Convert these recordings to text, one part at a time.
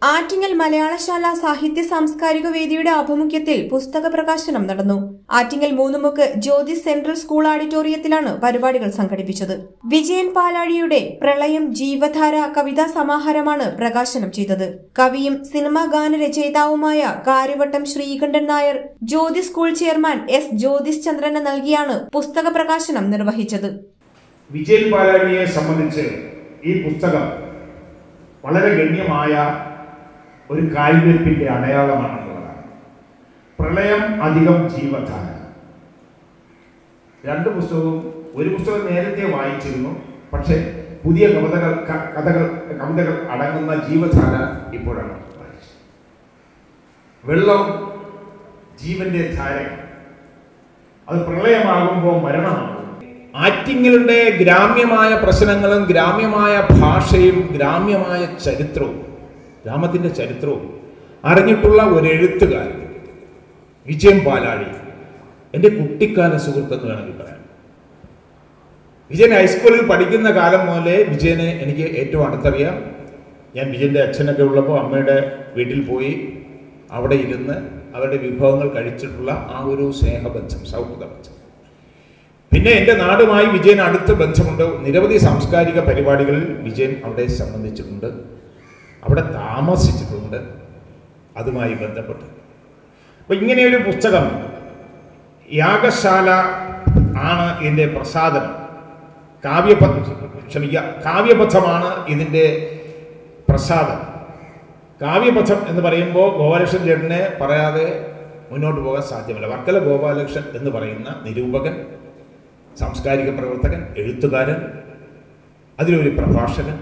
ആറ്റിങ്ങൽ മലയാളശാല സാഹിത്യ സാംസ്കാരിക വേദിയുടെ ആഭിമുഖ്യത്തിൽ പുസ്തക പ്രകാശനം നടന്നു ആറ്റിങ്ങൽ മൂന്നുമുക്ക് ജ്യോതി സെൻട്രൽ സ്കൂൾ ഓഡിറ്റോറിയത്തിലാണ് പരിപാടികൾ സംഘടിപ്പിച്ചത് വിജയൻ പാലാഴിയുടെ പ്രളയം ജീവധാര കവിതാ സമാഹാരമാണ് പ്രകാശനം ചെയ്തത് കവിയും സിനിമാ ഗാനരചയിതാവുമായ Karyavattom Sreekantan Nair Jyothi school chairman S Jyothis ചന്ദ്രന് നൽകിയാണ് പുസ്തക പ്രകാശനം നിർവഹിച്ചത് വിജയൻ പാലാഴിയെ സംബന്ധിച്ച് ഈ പുസ്തകം വളരെ ഗണ്യമായ ഒരു കാൽവെപ്പിന്റെ അടയാളമാണെന്നുള്ളതാണ് പ്രളയം അധികം ജീവധാര രണ്ട് പുസ്തകവും ഒരു പുസ്തകം നേരത്തെ വായിച്ചിരുന്നു പക്ഷേ പുതിയ കവിതകൾ ക- കഥകൾ കവിതകൾ അടങ്ങുന്ന ജീവധാര ഇപ്പോഴാണ് വായിച്ചത് വെള്ളം ജീവന്റെ ധാരയാണ് അത് പ്രളയമാകുമ്പോൾ മരണമാകും ആറ്റിങ്ങലുടെ ഗ്രാമ്യമായ പ്രശ്നങ്ങളും ഗ്രാമ്യമായ ഭാഷയും ഗ്രാമ്യമായ ചരിത്രവും ഗ്രാമത്തിന്റെ ചരിത്രവും അറിഞ്ഞിട്ടുള്ള ഒരു എഴുത്തുകാരൻ വിജയം പാലാഴി എൻ്റെ കുട്ടിക്കാല സുഹൃത്തെന്ന് വേണമെങ്കിൽ പറയാം വിജയൻ ഹൈസ്കൂളിൽ പഠിക്കുന്ന കാലം മുതലേ വിജയനെ എനിക്ക് ഏറ്റവും അടുത്തറിയാം ഞാൻ വിജയൻ്റെ അച്ഛനൊക്കെ ഉള്ളപ്പോൾ അമ്മയുടെ വീട്ടിൽ പോയി അവിടെ ഇരുന്ന് അവരുടെ വിഭവങ്ങൾ കഴിച്ചിട്ടുള്ള ആ ഒരു സ്നേഹബന്ധം സൗഹൃദ ബന്ധം പിന്നെ എൻ്റെ നാടുമായി വിജയൻ അടുത്ത ബന്ധമുണ്ട് നിരവധി സാംസ്കാരിക പരിപാടികളിൽ വിജയൻ അവിടെ സംബന്ധിച്ചിട്ടുണ്ട് അവിടെ താമസിച്ചിട്ടുണ്ട് അതുമായി ബന്ധപ്പെട്ട് അപ്പം ഇങ്ങനെയൊരു പുസ്തകം യാഗശാല ആണ് ഇതിൻ്റെ പ്രസാദനം കാവ്യപ ക്ഷമിക്കുക കാവ്യപഥമാണ് ഇതിൻ്റെ പ്രസാദം കാവ്യപഥം എന്ന് പറയുമ്പോൾ ഗോപാലകൃഷ്ണൻ ചേട്ടനെ പറയാതെ മുന്നോട്ട് പോകാൻ സാധ്യമല്ല വർക്കല ഗോപാലകൃഷ്ണൻ എന്ന് പറയുന്ന നിരൂപകൻ സാംസ്കാരിക പ്രവർത്തകൻ എഴുത്തുകാരൻ അതിലൊരു പ്രഭാഷകൻ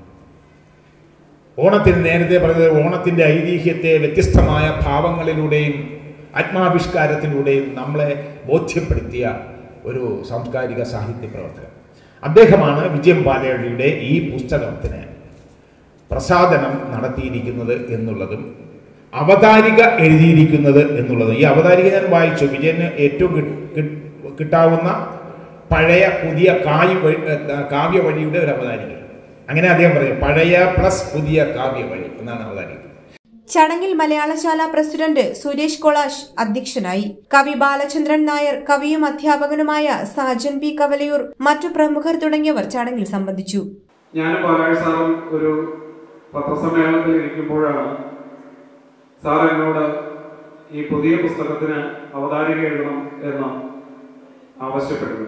ഓണത്തിന് നേരത്തെ പറഞ്ഞത് ഓണത്തിൻ്റെ ഐതിഹ്യത്തെ വ്യത്യസ്തമായ ഭാവങ്ങളിലൂടെയും ആത്മാവിഷ്കാരത്തിലൂടെയും നമ്മളെ ബോധ്യപ്പെടുത്തിയ ഒരു സാംസ്കാരിക സാഹിത്യ പ്രവർത്തകൻ അദ്ദേഹമാണ് വിജയം പാലയുടെ ഈ പുസ്തകത്തിന് പ്രസാദനം നടത്തിയിരിക്കുന്നത് എന്നുള്ളതും അവതാരിക എഴുതിയിരിക്കുന്നത് എന്നുള്ളതും ഈ അവതാരിക ഞാൻ വായിച്ചു വിജയന് ഏറ്റവും കി- കി- കിട്ടാവുന്ന പഴയ പുതിയ കായ് വഴി ഏ, കാവ്യ വഴിയുടെ ഒരു അവതാരിക അങ്ങനെ അദ്ദേഹം പറയും പഴയ പ്ലസ് പുതിയ കാവ്യ വഴി എന്നാണ് അവതാരിക ചടങ്ങിൽ മലയാളശാല പ്രസിഡന്റ് സുരേഷ് കൊളാഷ് അധ്യക്ഷനായി കവി ബാലചന്ദ്രൻ നായർ കവിയും അധ്യാപകനുമായ സാജൻ പി കവലയൂർ മറ്റു പ്രമുഖർ തുടങ്ങിയവർ ചടങ്ങിൽ സംബന്ധിച്ചു ഞാനും പാലാഴി സാറും ഒരു പത്രസമ്മേളനത്തിൽ ഇരിക്കുമ്പോഴാണ് സാർ എന്നോട് ഈ പുതിയ പുസ്തകത്തിന് അവതാരിക എഴുതണം എന്ന് ആവശ്യപ്പെടുന്നത്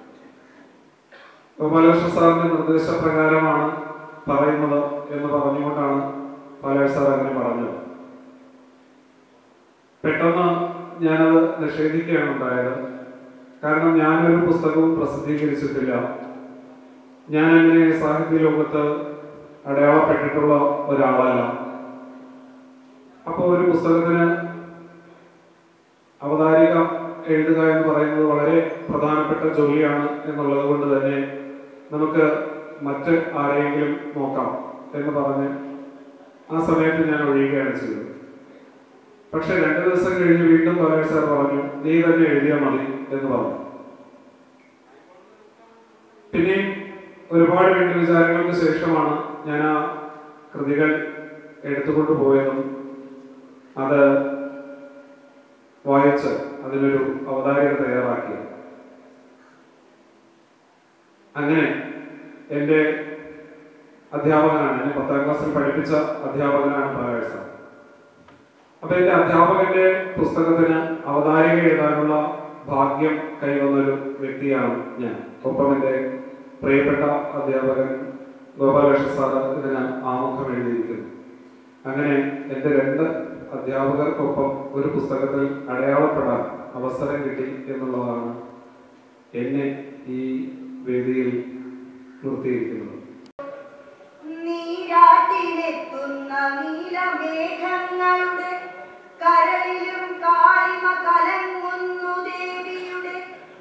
ഗോപാലകൃഷ്ണ സാറിന്റെ നിർദ്ദേശപ്രകാരമാണ് പറയുന്നത് എന്ന് പറഞ്ഞുകൊണ്ടാണ് പാലാഴി സാർ അങ്ങനെ പറഞ്ഞത് പെട്ടെന്ന് ഞാനത് നിഷേധിക്കുകയാണ് ഉണ്ടായത് കാരണം ഞാനൊരു പുസ്തകവും പ്രസിദ്ധീകരിച്ചിട്ടില്ല ഞാൻ അങ്ങനെ സാഹിത്യ ലോകത്ത് അടയാളപ്പെട്ടിട്ടുള്ള ഒരാളല്ല അപ്പോൾ ഒരു പുസ്തകത്തിന് അവതാരിക എഴുതുക എന്ന് പറയുന്നത് വളരെ പ്രധാനപ്പെട്ട ജോലിയാണ് എന്നുള്ളത് കൊണ്ട് തന്നെ നമുക്ക് മറ്റ് ആരെയെങ്കിലും നോക്കാം എന്ന് പറഞ്ഞ് ആ സമയത്ത് ഞാൻ ഒഴിയുകയാണ് ചെയ്തത് പക്ഷെ രണ്ടു ദിവസം കഴിഞ്ഞ് വീണ്ടും പരാജ് സാർ പറഞ്ഞു നീ തന്നെ എഴുതിയാൽ മതി എന്ന് പറഞ്ഞു പിന്നെയും ഒരുപാട് വീണ്ടും വിചാരങ്ങൾക്ക് ശേഷമാണ് ഞാൻ ആ കൃതികൾ എടുത്തുകൊണ്ട് പോയതും അത് വായിച്ച് അതിനൊരു അവതാരിക തയ്യാറാക്കിയത് അങ്ങനെ എൻ്റെ അധ്യാപകനാണ് എന്നെ പത്താം ക്ലാസ്സിൽ പഠിപ്പിച്ച അധ്യാപകനാണ് പരാജ് സാർ അപ്പൊ എന്റെ അധ്യാപകന്റെ പുസ്തകത്തിന് അവതാരിക എഴുതാനുള്ള ഭാഗ്യം കൈവന്നൊരു വ്യക്തിയാണ് ഞാൻ ഒപ്പം എന്റെ പ്രിയപ്പെട്ട അധ്യാപകൻ ഗോപാലകൃഷ്ണ സാറ് ഇതിന് ആമുഖം എഴുതിയിരിക്കുന്നു അങ്ങനെ എന്റെ രണ്ട് അധ്യാപകർക്കൊപ്പം ഒരു പുസ്തകത്തിൽ അടയാളപ്പെടാൻ അവസരം കിട്ടി എന്നുള്ളതാണ് എന്നെ ഈ വേദിയിൽ നിർത്തിയിരിക്കുന്നത് നീരാട്ടിലെത്തുന്ന നീലമേഘങ്ങളുടെ കരളിലും കാളിമ കലങ്ങുന്നു ദേവിയുടെ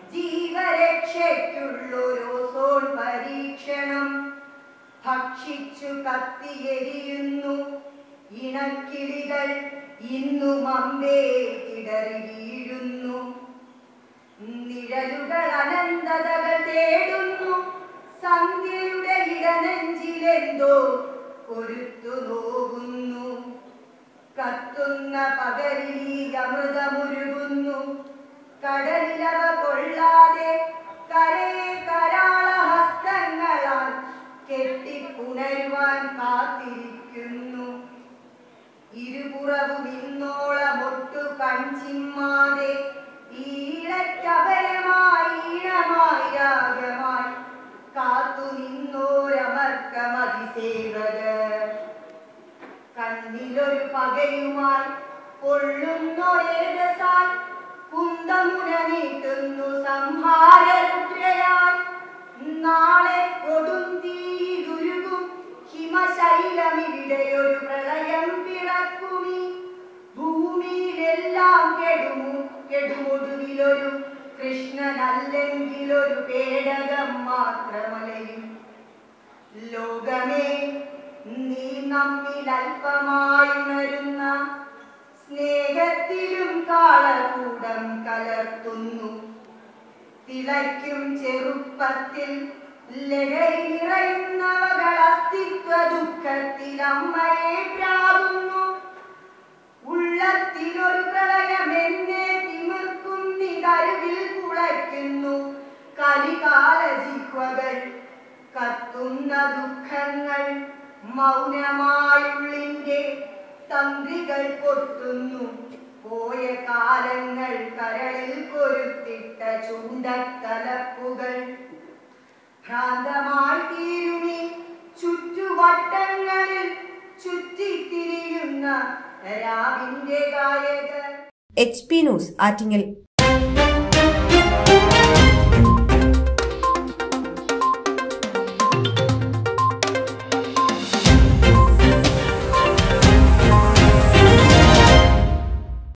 ജീവരക്ഷയ്ക്കുള്ളൊരോസോൺ പരീക്ഷണം ഭക്ഷിച്ചു കത്തിയെരിയുന്നു ഇണക്കിളികൾ ഇന്നും അമ്പേ കിടറി വീഴുന്നു നിഴലുകൾ അനന്തതകൾ തേടുന്നു സന്ധ്യയുടെ ഇടനെഞ്ചിലെന്തോ കൊരുത്തു നോകുന്നു കത്തുന്ന പകരിലീ അമൃതമുരുകുന്നു കടലിലവ കൊള്ളാതെ കരയെ കരാളഹസ്തങ്ങളാൽ കെട്ടിപ്പുണരുവാൻ കാത്തിരിക്കുന്നു ഇരുപുറവും ഇന്നോളമൊട്ടു കൺചിമ്മാതെ ഈഴക്കഭയമായി ഈണമായി രാഗമായി കാത്തു നിന്നോരമർക്കമതിസേവകർ കണ്ണിലൊരു പകയുമായി പൊള്ളുന്നൊരേതസാൽ കുന്തമുന നീട്ടുന്നു സംഹാരരുദ്രയായി നാളെ കൊടുന്തീരുരുകും ഹിമശൈലമിവിടെയൊരു പ്രളയം പിറക്കുമി ഭൂമിയിലെല്ലാം കെടുമു കെടുമൊടുവിലൊരു കൃഷ്ണനല്ലെങ്കിലൊരു പേടകം മാത്രമലയും ലോകമേ നീ നമ്മിൽ അല്പമായുണരുന്ന സ്നേഹത്തിലും കാളകൂടം കലർത്തുന്നു തിളയ്ക്കും ചെറുപ്പത്തിൽ ലഹരി നിറയുന്നവകൾ അസ്തിത്വ ദുഃഖത്തിൽ അമ്മയെ പ്രാകുന്നു ഉള്ളത്തിലൊരു പ്രളയം എന്നെ തിമിർക്കുന്നിതരുവിൽ കുളയ്ക്കുന്നു കലികാല ജിഹ്വകൾ കത്തുന്ന ദുഃഖങ്ങൾ മൗനമായുള്ളിന്റെ തന്ത്രികൾ പൊട്ടുന്നു പോയ കാലങ്ങൾ കരളിൽ കൊരുത്തിട്ട ചുണ്ടത്തലപ്പുകൾ ഭ്രാന്തമായി തീരുമി ചുറ്റുവട്ടങ്ങളിൽ ചുറ്റിത്തിരിയുന്ന രാവിന്റെ ഗായകർ എച്ച് പി ന്യൂസ് ആറ്റിങ്ങൽ